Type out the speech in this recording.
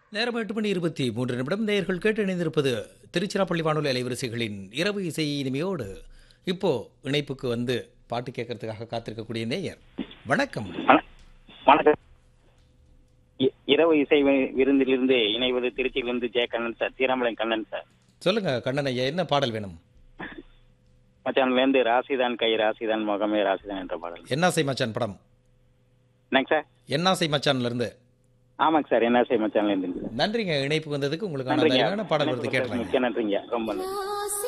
நேரம் எட்டு மணி இருபத்தி மூன்று நிமிடம் நேயர்கள் கேட்டு இணைந்திருப்பது திருச்சிராப்பள்ளி வானொலி அலைவரிசைகளின் இரவு இசை இனிமையோடு இப்போ இணைப்புக்கு வந்து பாட்டு கேட்கறதுக்காக காத்திருக்கக்கூடிய நேயர் வணக்கம் வண- வணக்கம் இ- இரவு இசை வி- விருந்திலிருந்து இணைவது திருச்சியிலிருந்து ஜெய கண்ணன் சார் தீராமலை கண்ணன் சார் சொல்லுங்க கண்ணன் ஐயா என்ன பாடல் வேணும் மச்சான்ல இருந்து ராசிதான் கை ராசிதான் முகமே ராசிதான் என்ற பாடல் என்னாசை மச்சான் படம் என்னங்க சார் என்னாசை மச்சான்ல இருந்து ஆமாங்க சார் என்ன செய்ய மச்சான்ல இருந்து நன்றிங்க இணைப்புக்கு வந்ததுக்கு உங்களுக்கான நன்றிங்க அழகான பாடல் வருது கேட்கலாம் மிக்க நன்றிங்க ரொம்ப நன்றி ஆசை